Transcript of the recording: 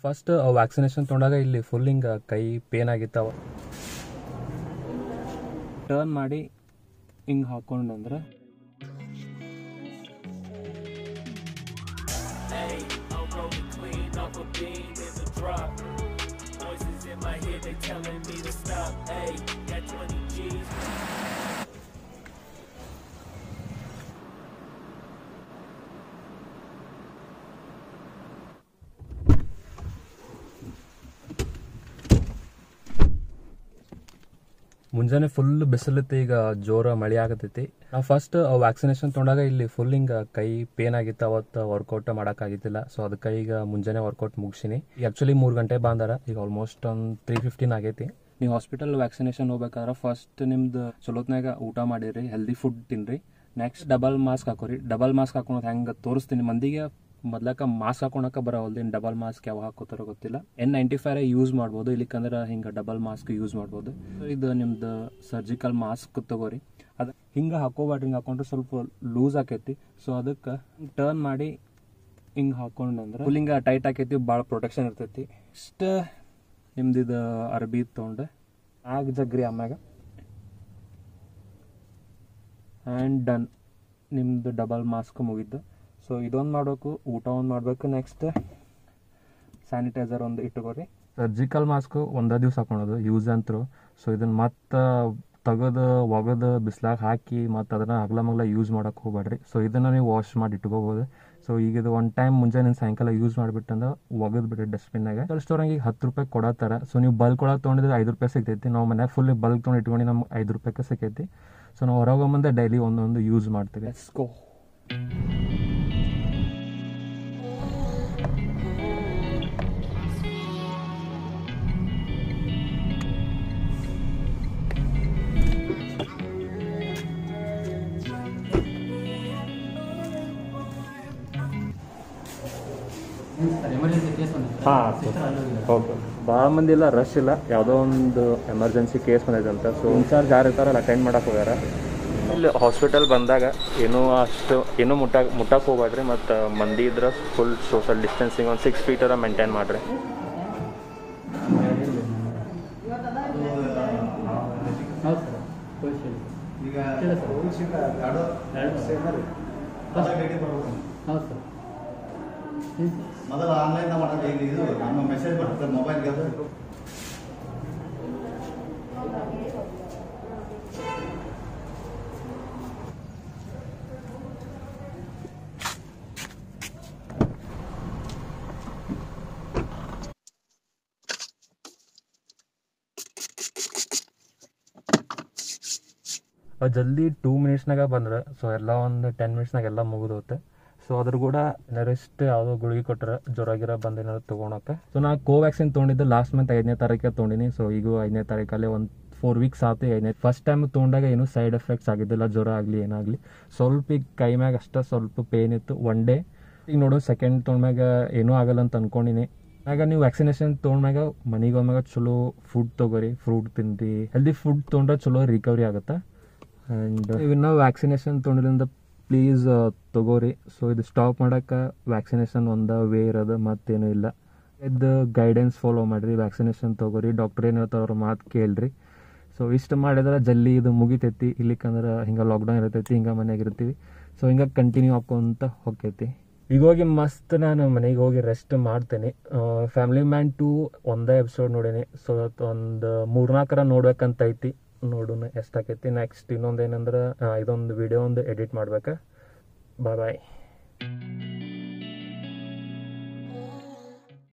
first vaccination ತೊಗೊಂಡಾಗ ಇಲ್ಲಿ full ಹಿಂಗೆ ಕೈ ಪೇನ್ ಆಗಿತ್ತಾವ ಟರ್ನ್ ಮಾಡಿ ಹಿಂಗೆ ಹಾಕೊಂಡಂದ್ರೆ ಮುಂಜಾನೆ ಫುಲ್ ಬಿಸಿಲೈತಿ ಈಗ ಜೋರ ಮಳೆ ಆಗತೈತಿ ನಾವು ಫಸ್ಟ್ ವ್ಯಾಕ್ಸಿನೇಷನ್ ತೊಗೊಂಡಾಗ ಇಲ್ಲಿ ಫುಲ್ ಹಿಂಗೆ ಕೈ ಪೇನ್ ಆಗಿತ್ತು ಅವತ್ತು ವರ್ಕೌಟ್ ಮಾಡೋಕ್ಕಾಗಿದ್ದಿಲ್ಲ ಸೊ ಅದಕ್ಕೆ ಈಗ ಮುಂಜಾನೆ ವರ್ಕೌಟ್ ಮುಗಿಸಿನಿ ಆ್ಯಕ್ಚುಲಿ ಮೂರು ಗಂಟೆ ಬಂದಾರ ಈಗ ಆಲ್ಮೋಸ್ಟ್ ಒಂದು ತ್ರೀ ಫಿಫ್ಟೀನ್ ಆಗೈತಿ ನೀವು ಹಾಸ್ಪಿಟಲ್ ವ್ಯಾಕ್ಸಿನೇಷನ್ ಹೋಗ್ಬೇಕಾದ್ರೆ ಫಸ್ಟ್ ನಿಮ್ದು ಚಲೋತ್ನಾಗ ಊಟ ಮಾಡಿರಿ ಹೆಲ್ದಿ ಫುಡ್ ತಿನ್ರಿ ನೆಕ್ಸ್ಟ್ ಡಬಲ್ ಮಾಸ್ಕ್ ಹಾಕೋರಿ ಡಬಲ್ ಮಾಸ್ಕ್ ಹಾಕೊಳೋದು ಹೆಂಗೆ ತೋರಿಸ್ತೀನಿ ಮಂದಿಗೆ ಮೊದ್ಲಕ ಮಾಸ್ಕ್ ಹಾಕೊಳಕ ಬರೋವಲ್ದು ಇನ್ನು ಡಬಲ್ ಮಾಸ್ಕ್ ಯಾವಾಗ ಹಾಕೋತಾರೋ ಗೊತ್ತಿಲ್ಲ ಎನ್ ನೈಂಟಿ ಫೈವ್ ಯೂಸ್ ಮಾಡ್ಬೋದು ಇಲ್ಲಿಕಂದ್ರೆ ಹಿಂಗೆ ಡಬಲ್ ಮಾಸ್ಕ್ ಯೂಸ್ ಮಾಡ್ಬೋದು ಇದು ನಿಮ್ದು ಸರ್ಜಿಕಲ್ ಮಾಸ್ಕ್ ತಗೋರಿ ಅದು ಹಿಂಗೆ ಹಾಕೋಬೇಡ್ರಿ ಹಿಂಗೆ ಹಾಕೊಂಡ್ರೆ ಸ್ವಲ್ಪ ಲೂಸ್ ಆಕೈತಿ ಸೊ ಅದಕ್ಕೆ ಟರ್ನ್ ಮಾಡಿ ಹಿಂಗೆ ಹಾಕೊಂಡಂದ್ರೆ ಫುಲ್ ಹಿಂಗೆ ಟೈಟ್ ಆಕೈತಿ ಭಾಳ ಪ್ರೊಟೆಕ್ಷನ್ ಇರ್ತೈತಿ ಇಷ್ಟ ನಿಮ್ದು ಇದು ಅರ್ಬಿ ತೊಗೊಂಡು ಆಗ ಜಗ್ರಿ ಆಮ್ಯಾಗ ಆ್ಯಂಡ್ ಡನ್ ನಿಮ್ದು ಡಬಲ್ ಮಾಸ್ಕ್ ಮುಗಿದ್ದು ಸೊ ಇದೊಂದು ಮಾಡಬೇಕು ಊಟ ಒಂದು ಮಾಡಬೇಕು ನೆಕ್ಸ್ಟ್ ಸ್ಯಾನಿಟೈಸರ್ ಒಂದು ಇಟ್ಕೋರಿ ಸರ್ಜಿಕಲ್ ಮಾಸ್ಕ್ ಒಂದೇ ದಿವ್ಸ ಹಾಕೊಳೋದು ಯೂಸ್ ಅಂತರು ಸೊ ಇದನ್ನು ಮತ್ತೆ ತೆಗೆದು ಒಗೆದು ಬಿಸ್ಲಾಗ ಹಾಕಿ ಮತ್ತು ಅದನ್ನು ಅಗಲ ಮಗಲ ಯೂಸ್ ಮಾಡೋಕೆ ಹೋಗ್ಬೇಡ್ರಿ ಸೊ ಇದನ್ನು ನೀವು ವಾಶ್ ಮಾಡಿ ಇಟ್ಕೋಬೋದು ಸೊ ಈಗ ಇದು ಒನ್ ಟೈಮ್ ಮುಂಜಾನೆ ಸಾಯಂಕಾಲ ಯೂಸ್ ಮಾಡಿಬಿಟ್ಟಂದ್ರೆ ಒಗೆದು ಬಿಡ್ರಿ ಡಸ್ಟ್ಬಿನ್ನಾಗ ಸ್ಟೋರಂಗೆ ಈಗ ಹತ್ತು ರೂಪಾಯಿ ಕೊಡತ್ತಾರ ಸೊ ನೀವು ಬಲ್ಕ್ ಒಳಗೆ ತೊಗೊಂಡಿದ್ರೆ ಐದು ರೂಪಾಯಿ ಸಿಗ್ತೈತಿ ನಾವು ಮನ್ಯಾಗ ಫುಲ್ ಬಲ್ಕ್ ತೊಗೊಂಡು ಇಟ್ಕೊಂಡು ನಮ್ಗೆ ಐದು ರೂಪಾಯಿಗೆ ಸಿಕ್ಕೈತಿ ಸೊ ನಾವು ಹೊರಗೆ ಮುಂದೆ ಡೈಲಿ ಒಂದೊಂದು ಯೂಸ್ ಮಾಡ್ತೀವಿ ಗೋ ಹಾಂ ಓಕೆ ಭಾಳ ಮಂದಿ ಇಲ್ಲ ರಶ್ ಇಲ್ಲ ಯಾವುದೋ ಒಂದು ಎಮರ್ಜೆನ್ಸಿ ಕೇಸ್ ಬಂದೈತೆ ಅಂತ ಸೊ ಇನ್ಚಾರ್ಜ್ ಯಾರು ಇರ್ತಾರಲ್ಲ ಅಟೆಂಡ್ ಮಾಡಕ್ಕೆ ಹೋಗ್ಯಾರ ಇಲ್ಲಿ ಹಾಸ್ಪಿಟಲ್ ಬಂದಾಗ ಏನೂ ಅಷ್ಟು ಏನೂ ಮುಟ್ಟಾಕ ಮುಟ್ಟಕ್ಕೆ ಹೋಗ್ಬೇಡ್ರಿ ಮತ್ತು ಮಂದಿ ಇದ್ರೆ ಫುಲ್ ಸೋಷಲ್ ಡಿಸ್ಟೆನ್ಸಿಂಗ್ ಒಂದು ಸಿಕ್ಸ್ ಫೀಟರ ಮೇಂಟೈನ್ ಮಾಡಿರಿ ಈಗ ಶೀಟ ಎರಡು ಎರಡು ಸೇರಿ ಭೇಟಿ ಬರ್ಬೇಕು ಹೌದು ಸರ್ ಮೊದಲು ಆನ್ಲೈನ್ ಮಾಡೋದು ಈಗ ಇದು ನಮ್ಮ ಮೆಸೇಜ್ ಬರ್ತದೆ ಮೊಬೈಲ್ಗೆ ಅದು ಅದು ಜಲ್ದಿ ಟೂ ಮಿನಿಟ್ಸ್ನಾಗ ಬಂದ್ರೆ ಸೊ ಎಲ್ಲ ಒಂದು ಟೆನ್ ಮಿನಿಟ್ಸ್ನಾಗ ಎಲ್ಲ ಮುಗಿದೋಗುತ್ತೆ ಸೊ ಅದ್ರ ಕೂಡ ನೆರೆಸ್ಟ್ ಯಾವುದೋ ಗುಳಿಗೆ ಕೊಟ್ಟರೆ ಜ್ವರ ಗಿರ ಬಂದು ಏನಾದ್ರು ತೊಗೊಳಕ್ಕೆ ಸೊ ನಾ ಕೋವ್ಯಾಕ್ಸಿನ್ ತೊಗೊಂಡಿದ್ದು ಲಾಸ್ಟ್ ಮಂತ್ ಐದನೇ ತಾರೀಕಿಗೆ ತೊಗೊಂಡಿನಿ ಸೊ ಈಗ ಐದನೇ ತಾರೀಕಲ್ಲೇ ಒಂದು ಫೋರ್ ವೀಕ್ಸ್ ಆಯ್ತು ಐದನೇ ಫಸ್ಟ್ ಟೈಮ್ ತೊಗೊಂಡಾಗ ಏನೂ ಸೈಡ್ ಎಫೆಕ್ಟ್ಸ್ ಆಗಿದ್ದಿಲ್ಲ ಜ್ವರ ಆಗಲಿ ಏನಾಗಲಿ ಸ್ವಲ್ಪ ಈಗ ಕೈ ಮ್ಯಾಗ ಅಷ್ಟೇ ಸ್ವಲ್ಪ ಪೇನ್ ಇತ್ತು ಒನ್ ಡೇ ಈಗ ನೋಡು ಸೆಕೆಂಡ್ ತೊಗೊಂಡ್ಮ್ಯಾಗ ಏನೂ ಆಗಲ್ಲ ಅಂತ ಅನ್ಕೊಂಡಿನಿ ಆಗ ನೀವು ವ್ಯಾಕ್ಸಿನೇಷನ್ ತೊಗೊಂಡ್ಮ್ಯಾಗ ಮನೆಗೆ ಹೋದ್ಮ್ಯಾಗ ಚಲೋ ಫುಡ್ ತೊಗೋರಿ ಫ್ರೂಟ್ ತಿನ್ರಿ ಹೆಲ್ದಿ ಫುಡ್ ತೊಗೊಂಡ್ರೆ ಚಲೋ ರಿಕವರಿ ಆಗುತ್ತೆ ಆ್ಯಂಡ್ ಇವನ್ನ ವ್ಯಾಕ್ಸಿನೇಷನ್ ತೊಗೊಂಡ್ರಿಂದ ಪ್ಲೀಸ್ ತಗೋರಿ ಸೊ ಇದು ಸ್ಟಾಪ್ ಮಾಡೋಕ್ಕೆ ವ್ಯಾಕ್ಸಿನೇಷನ್ ಒಂದ ವೇ ಇರೋದು ಮತ್ತೇನೂ ಇಲ್ಲ ಇದು ಗೈಡೆನ್ಸ್ ಫಾಲೋ ಮಾಡಿರಿ ವ್ಯಾಕ್ಸಿನೇಷನ್ ತೊಗೋರಿ ಡಾಕ್ಟರ್ ಏನು ಹೇಳ್ತಾರೆ ಅವ್ರ ಮಾತು ಕೇಳ್ರಿ ಸೊ ಇಷ್ಟು ಮಾಡಿದ್ರೆ ಜಲ್ದಿ ಇದು ಮುಗಿತೈತಿ ಇಲ್ಲಿಕಂದ್ರೆ ಹಿಂಗೆ ಲಾಕ್ಡೌನ್ ಇರ್ತೈತಿ ಹಿಂಗೆ ಮನೆಯಾಗ ಇರ್ತೀವಿ ಸೊ ಹಿಂಗೆ ಕಂಟಿನ್ಯೂ ಹಾಕೊಂತ ಹೋಗ್ತೈತಿ ಈಗ ಹೋಗಿ ಮಸ್ತ್ ನಾನು ಮನೆಗೆ ಹೋಗಿ ರೆಸ್ಟ್ ಮಾಡ್ತೇನೆ ಫ್ಯಾಮಿಲಿ ಮ್ಯಾನ್ ಟು ಒಂದೇ ಎಪಿಸೋಡ್ ನೋಡೀನಿ ಸೊ ಒಂದು ಮೂರ್ನಾಲ್ಕರ ನೋಡ್ಬೇಕಂತ ಐತಿ ನೋಡೋಣ ಎಷ್ಟಾಕೈತಿ ನೆಕ್ಸ್ಟ್ ಇನ್ನೊಂದು ಏನಂದ್ರೆ ಇದೊಂದು ವಿಡಿಯೋ ಒಂದು ಎಡಿಟ್ ಮಾಡ್ಬೇಕು ಬಾಯ್ ಬಾಯ್